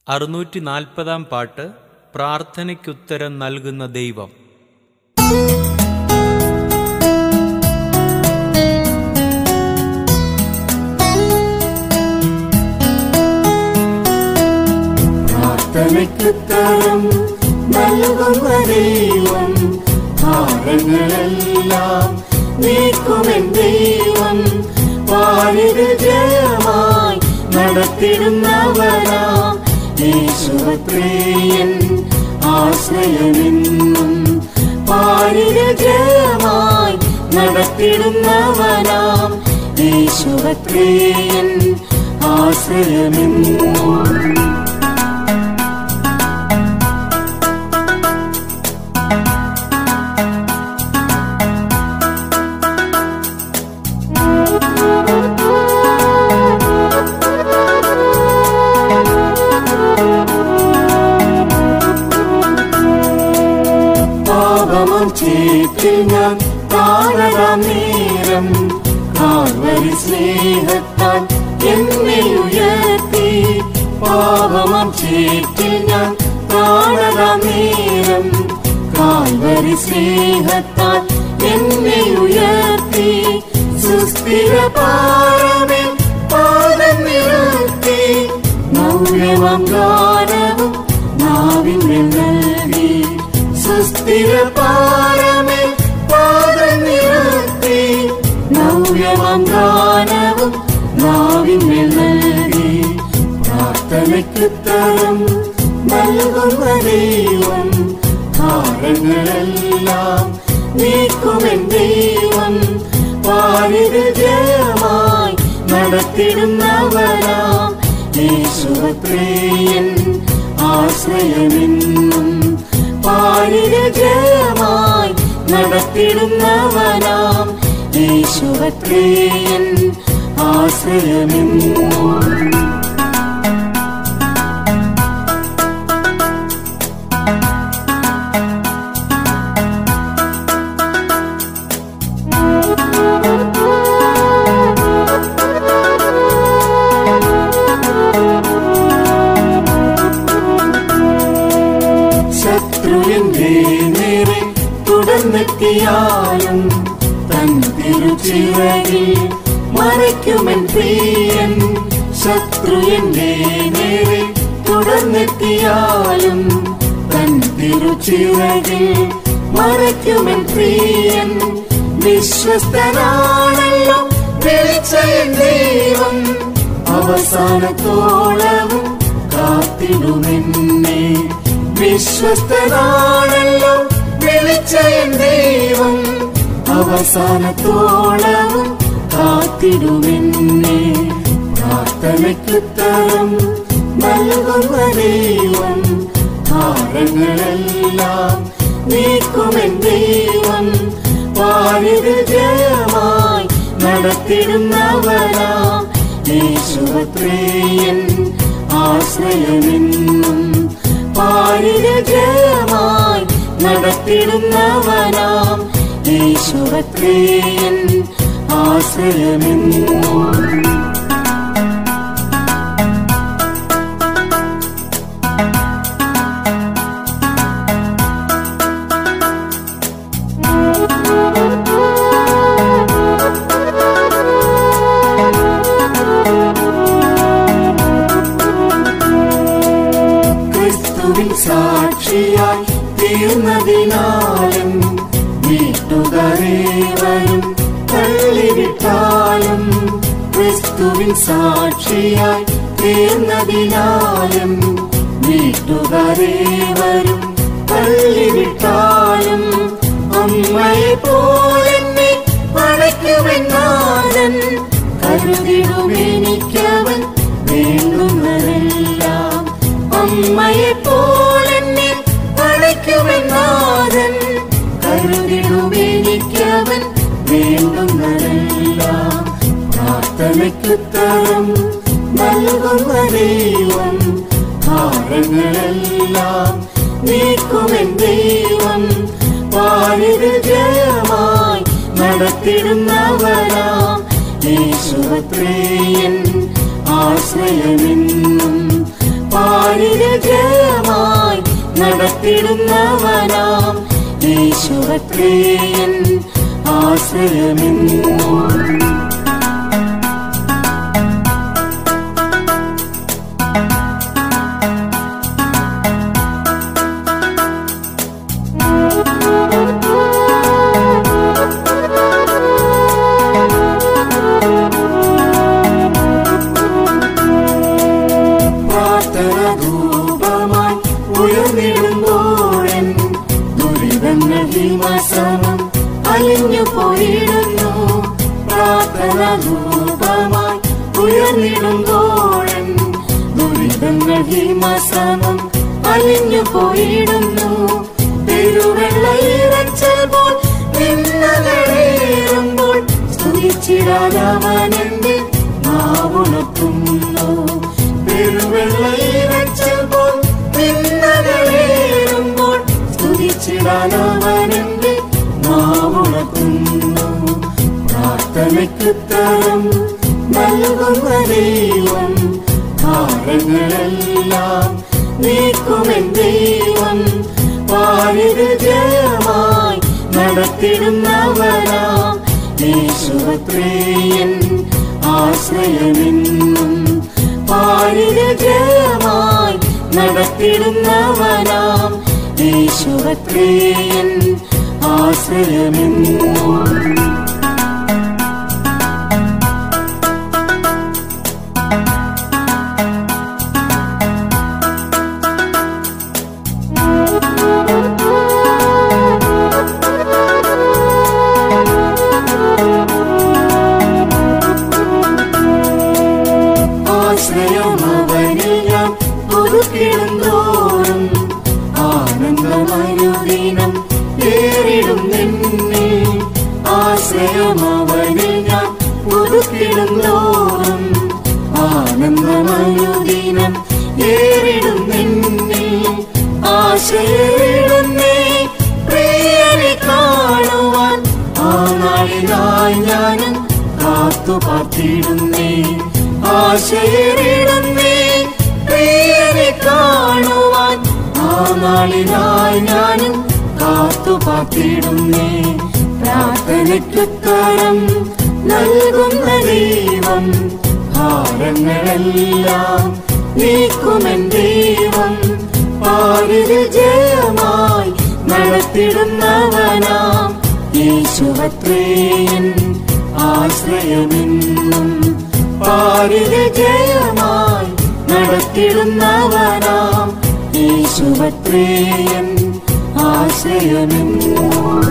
അറുന്നൂറ്റി നാൽപ്പതാം പാട്ട് പ്രാർത്ഥനയ്ക്കുത്തരം നൽകുന്ന ദൈവം പ്രാർത്ഥനയ്ക്കുത്തരം നൽകുന്ന ദൈവം ഭാരങ്ങളെല്ലാം നീക്കുമെൻ ദൈവം പാലിത് ജയമായി നടത്തിടുന്നവരാം യേശുവത്രേയൻ ആശ്രയമെന്നും പാലിത് ജയമായി നടത്തിടുന്നവരാം യേശുവത്രേയൻ ആശ്രയമെന്നും പാപമം ചേറ്റിൽ ഞാൻ കാണാം നേരം കാൽവരി സ്നേഹത്താൽ എന്നെ ഉയർത്തി പാപമം ചേറ്റിൽ ഞാൻ കാണാം നേരം കാൽവരി സ്നേഹത്താൽ എന്നെ ഉയർത്തി സുസ്ഥിര പാറമേ പാദം നിർത്തി നവ്യമം ഗാനവും നാവിന്മേൽ നൽകി സുസ്ഥിര പാറമേ പാദം നിർത്തി നവ്യമം ഗാനവും നാവിന്മേൽ നൽകി പ്രാർത്ഥനയ്ക്കുത്തരം നൽകുന്ന ദൈവം ഭാരങ്ങളെല്ലാം നീക്കുമെൻ ദൈവം പാലിത് ജയമായി നടത്തിടുന്നവരാം യേശുവത്രേയൻ ആശ്രയമെന്നും പാലിത് ജയമായി നടത്തിടുന്നവരാം യേശുവത്രേയൻ ആശ്രയമെന്നും ശത്രുവിന്റെ നേരെ തുടർന്നെത്തിയാലും തൻ തിരുച്ചിറകിൽ മറയ്ക്കുമെൻ പ്രിയൻ ശത്രുവിന്റെ നേരെ തുടർന്നെത്തിയാലും തൻ തിരുച്ചിറകിൽ മറയ്ക്കുമെൻ പ്രിയൻ വിശ്വസ്തനാണല്ലോ വിളിച്ചയൻ ദൈവം അവസാനത്തോളവും കാത്തിടുമെന്നേ വിശ്വസ്തനാണല്ലോ വിളിച്ചയൻ ദൈവം അവസാനത്തോളവും കാത്തിടുമെന്നേ പ്രാർത്ഥനയ്ക്കുത്തരം നൽകുന്ന ദൈവം ഭാരങ്ങളെല്ലാം നീക്കുമെൻ ദൈവം പാലിത് ജയമായി നടത്തിടുന്നവരാം യേശുവത്രേയൻ ആശ്രയമെന്നും പാലിത് ജയമായി നടത്തിടുന്നവനാം യേശുവത്രേയൻ ആശ്രയമെന്നും ക്രിസ്തുവിൻ സാക്ഷിയായി തീർന്നതിനാലും വീട്ടുകാരേവരും തള്ളിവിട്ടാലും ക്രിസ്തുവിൻ സാക്ഷിയായി തീർന്നതിനാലും വീട്ടുകാരേവരും തള്ളിവിട്ടാലും അമ്മയെ പോലെന്നെ അടയ്ക്കുമെന്നാഥൻ കരുതിടുമെനിക്കവൻ വേണ്ടുന്നതെല്ലാം അമ്മയെ പോലെന്നെ അടയ്ക്കുമെന്നാഥൻ കരുതിടുമെനിക്കവൻ വേണ്ടുന്നതെല്ലാം പ്രാർത്ഥനയ്ക്കുത്തരം നൽകുന്ന ദൈവം ഭാരങ്ങളെല്ലാം നീക്കുമെൻ ദൈവം പാലിത് ജയമായി നടത്തിടുന്നവരാം യേശുവത്രേയൻ ആശ്രയമെന്നും പാ പാരിത ജയമായി നടത്തിടുന്നവനാം യേശുവത്രേയൻ ആശ്രയമെന്നും പ്രാർത്ഥന ധൂപമായി ഉയർന്നിടുമ്പോഴൻ ദുരിതങ്ങൾ ഹിമസമം അലിഞ്ഞു പോയിടുന്നു പ്രാർത്ഥന ധൂപമായി ഉയർന്നിടുമ്പോഴൻ ദുരിതങ്ങൾ ഹിമസമം അലിഞ്ഞു പോയിടുന്നു പെരുവെള്ള ഇറച്ചൽ പോൽ നിന്നകളേറുമ്പോൾ സ്തുതിച്ചിടാതവനെന്റെ നാവുണർത്തുന്നു പെരുവെള്ള ഇറച്ചൽ പോൽ നിന്നകളേറുമ്പോൾ സ്തുതിച്ചിടാതവനെന്റെ നാവുണർത്തുന്നു പ്രാർത്ഥനയ്ക്കുത്തരം നൽകുന്ന ദൈവം ഭാരങ്ങളെല്ലാം നീക്കുമെൻ ദൈവം പാരിത് ജയമായി നടത്തിടുന്നവനാം യേശുവത്രേയൻ ആശ്രയമെന്നും പാരിത് ജയമായി നടത്തിടുന്നവനാം യേശുവത്രേയൻ ആശ്രയമെന്നും ആശ്രയമവനിൽ ഞാൻ പുതുക്കിടുന്തോറും ആനന്ദമരുദിനം ഏറിടും നിന്നെ ആശ്രയമവനിൽ ഞാൻ പുതുക്കിടുന്തോറും ആനന്ദമരുദിനം ഏറിടും നിന്നെ ആശയിടുന്നേ പ്രിയനെ കാണുവാൻ ആ നാളിനായി ഞാനും കാത്തു പാർത്തിടുന്നേ ആശയിടുന്നേ പ്രിയനെ കാണുവാൻ ആ നാളിനായി ഞാനും കാത്തു പാർത്തിടുന്നേ പ്രാർത്ഥനയ്ക്കുത്തരം നൽകുന്ന ദൈവം ഭാരങ്ങളെല്ലാം നീക്കുമെൻ ദൈവം പാരിത് ജയമായി നടത്തിടുന്നവനാം യേശുവത്രേയൻ ആശ്രയമെന്നും പാരിത് ജയമായി നടത്തിടുന്നവനാം യേശുവത്രേയൻ ആശ്രയമെന്നും